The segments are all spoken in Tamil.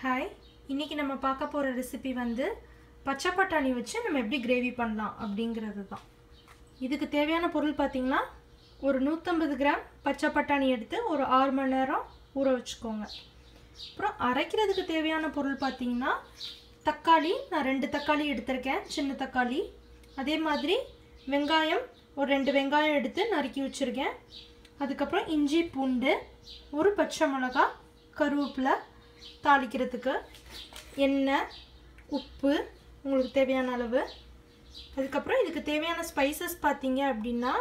ஹாய் இன்றைக்கி நம்ம பார்க்க போகிற ரெசிபி வந்து பச்சை பட்டாணி வச்சு நம்ம எப்படி கிரேவி பண்ணலாம் அப்படிங்கிறது தான் இதுக்கு தேவையான பொருள் பார்த்திங்கன்னா ஒரு நூற்றம்பது கிராம் பச்சை பட்டாணி எடுத்து ஒரு ஆறு மணி நேரம் ஊற வச்சுக்கோங்க அப்புறம் அரைக்கிறதுக்கு தேவையான பொருள் பார்த்திங்கன்னா தக்காளி நான் ரெண்டு தக்காளி எடுத்திருக்கேன் சின்ன தக்காளி அதே மாதிரி வெங்காயம் ஒரு ரெண்டு வெங்காயம் எடுத்து நறுக்கி வச்சுருக்கேன் அதுக்கப்புறம் இஞ்சி பூண்டு ஒரு பச்சை மிளகா கருவேப்பிலை தாளிக்கிறதுக்கு எண்ணெய் உப்பு உங்களுக்கு தேவையான அளவு அதுக்கப்புறம் இதுக்கு தேவையான ஸ்பைசஸ் பார்த்தீங்க அப்படின்னா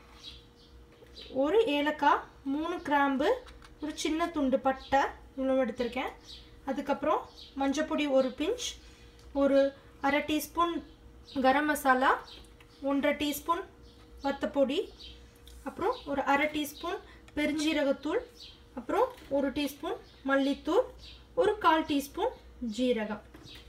ஒரு ஏலக்காய் மூணு கிராம்பு ஒரு சின்ன துண்டு பட்டை இவ்வளோ எடுத்திருக்கேன் அதுக்கப்புறம் மஞ்சப்பொடி ஒரு பிஞ்ச் ஒரு அரை டீஸ்பூன் கரம் மசாலா ஒன்றரை டீஸ்பூன் வத்தப்பொடி அப்புறம் ஒரு அரை டீஸ்பூன் பெருஞ்சீரகத்தூள் அப்புறம் ஒரு டீஸ்பூன் மல்லித்தூள் ஒரு கால் டீஸ்பூன் ஜீரகம்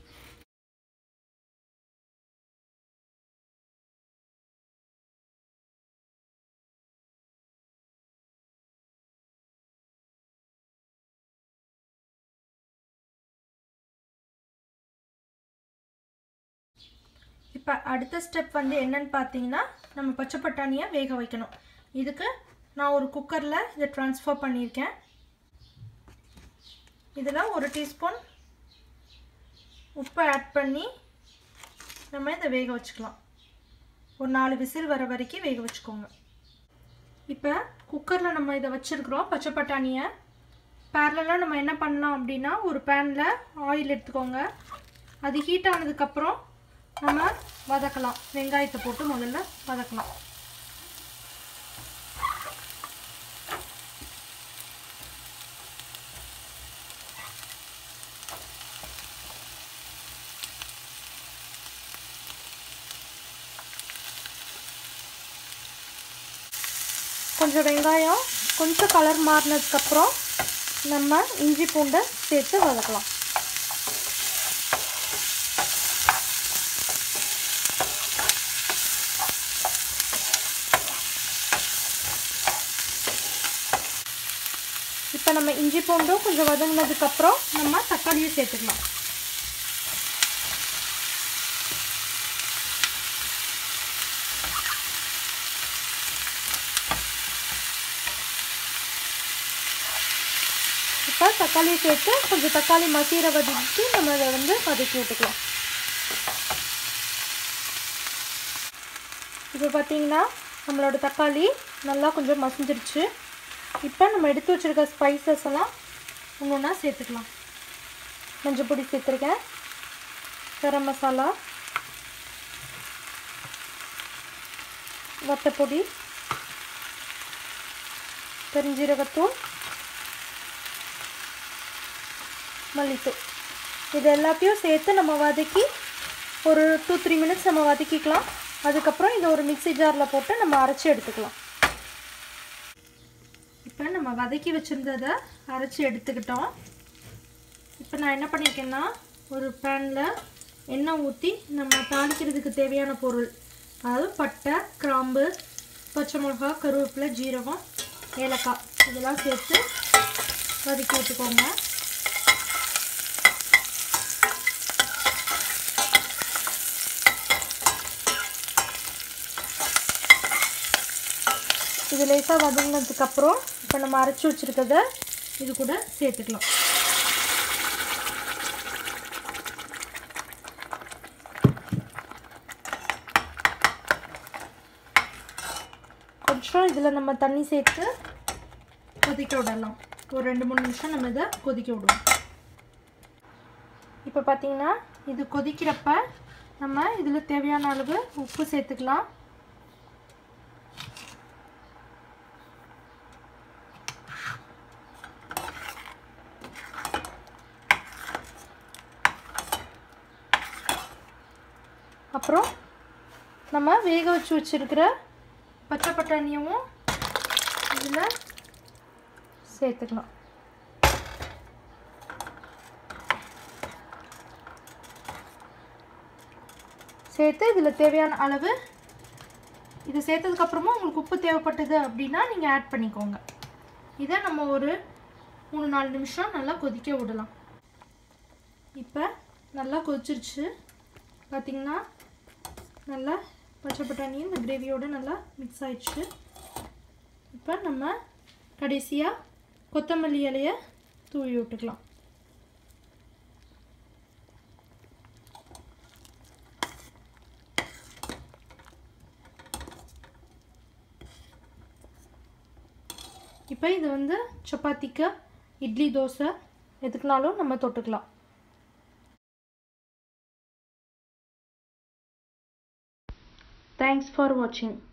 இப்போ அடுத்த ஸ்டெப் வந்து என்னன்னு பார்த்தீங்கன்னா நம்ம பச்சை பட்டாணியை வேக வைக்கணும் இதுக்கு நான் ஒரு குக்கரில் இதை ட்ரான்ஸ்ஃபர் பண்ணியிருக்கேன் இதில் ஒரு டீஸ்பூன் உப்பை ஆட் பண்ணி நம்ம இதை வேக வச்சுக்கலாம் ஒரு நாலு விசில் வர வரைக்கும் வேக வச்சுக்கோங்க இப்போ குக்கரில் நம்ம இதை வச்சுருக்குறோம் பச்சை பட்டாணியை பேரலாக நம்ம என்ன பண்ணலாம் அப்படின்னா ஒரு பேனில் ஆயில் எடுத்துக்கோங்க அது ஹீட் ஆனதுக்கப்புறம் நம்ம வதக்கலாம் வெங்காயத்தை போட்டு முதல்ல வதக்கலாம் கொஞ்சம் வெங்காயம் கொஞ்சம் கலர் மாறினதுக்கப்புறம் நம்ம இஞ்சி பூண்டை சேர்த்து வதக்கலாம் இப்போ நம்ம இஞ்சி பூண்டும் கொஞ்சம் வதங்கினதுக்கப்புறம் நம்ம தக்காளியை சேர்த்துக்கலாம் இப்போ தக்காளியை சேர்த்து கொஞ்சம் தக்காளி மசீர வதக்கி நம்ம அதை வந்து வதக்கி விட்டுக்கலாம் இப்போ பார்த்தீங்கன்னா நம்மளோட தக்காளி நல்லா கொஞ்சம் மசிஞ்சிருச்சு இப்போ நம்ம எடுத்து வச்சுருக்க ஸ்பைசஸ் எல்லாம் ஒன்று ஒன்றா சேர்த்துக்கலாம் மஞ்சள் பொடி சேர்த்துருக்கேன் கரம் மசாலா வத்தப்பொடி பெருஞ்சீரகத்தூள் மல்லித்தூள் இது எல்லாத்தையும் சேர்த்து நம்ம வதக்கி ஒரு டூ த்ரீ மினிட்ஸ் நம்ம வதக்கிக்கலாம் அதுக்கப்புறம் இதை ஒரு மிக்சி ஜாரில் போட்டு நம்ம அரைச்சி எடுத்துக்கலாம் இப்போ நம்ம வதக்கி வச்சுருந்ததை அரைச்சி எடுத்துக்கிட்டோம் இப்போ நான் என்ன பண்ணியிருக்கேன்னா ஒரு பேனில் எண்ணெய் ஊற்றி நம்ம தாளிக்கிறதுக்கு தேவையான பொருள் அதாவது பட்டை கிராம்பு பச்சை மிளகா கருவேப்பிலை ஜீரகம் ஏலக்காய் இதெல்லாம் சேர்த்து வதக்கி விட்டுக்கோங்க இது லேசாக வதங்கினதுக்கப்புறம் இப்போ நம்ம அரைச்சி வச்சுருக்கத இது கூட சேர்த்துக்கலாம் கொஞ்சம் இதில் நம்ம தண்ணி சேர்த்து கொதிக்க விடலாம் ஒரு ரெண்டு மூணு நிமிஷம் நம்ம இதை கொதிக்க விடுவோம் இப்போ பார்த்தீங்கன்னா இது கொதிக்கிறப்ப நம்ம இதில் தேவையான அளவு உப்பு சேர்த்துக்கலாம் அப்புறம் நம்ம வேக வச்சு வச்சுருக்கிற பச்சை பட்டாணியவும் இதில் சேர்த்துக்கலாம் சேர்த்து இதில் தேவையான அளவு இது சேர்த்ததுக்கப்புறமா உங்களுக்கு உப்பு தேவைப்பட்டது அப்படின்னா நீங்கள் ஆட் பண்ணிக்கோங்க இதை நம்ம ஒரு மூணு நாலு நிமிஷம் நல்லா கொதிக்க விடலாம் இப்போ நல்லா கொதிச்சிருச்சு பார்த்திங்கன்னா நல்லா பச்சை பட்டாணி இந்த கிரேவியோடு நல்லா மிக்ஸ் ஆயிடுச்சு இப்போ நம்ம கடைசியாக கொத்தமல்லி இலையை தூவி விட்டுக்கலாம் இப்போ இது வந்து சப்பாத்திக்கு இட்லி தோசை எதுக்குனாலும் நம்ம தொட்டுக்கலாம் தேங்க்ஸ் ஃபார் வாட்சிங்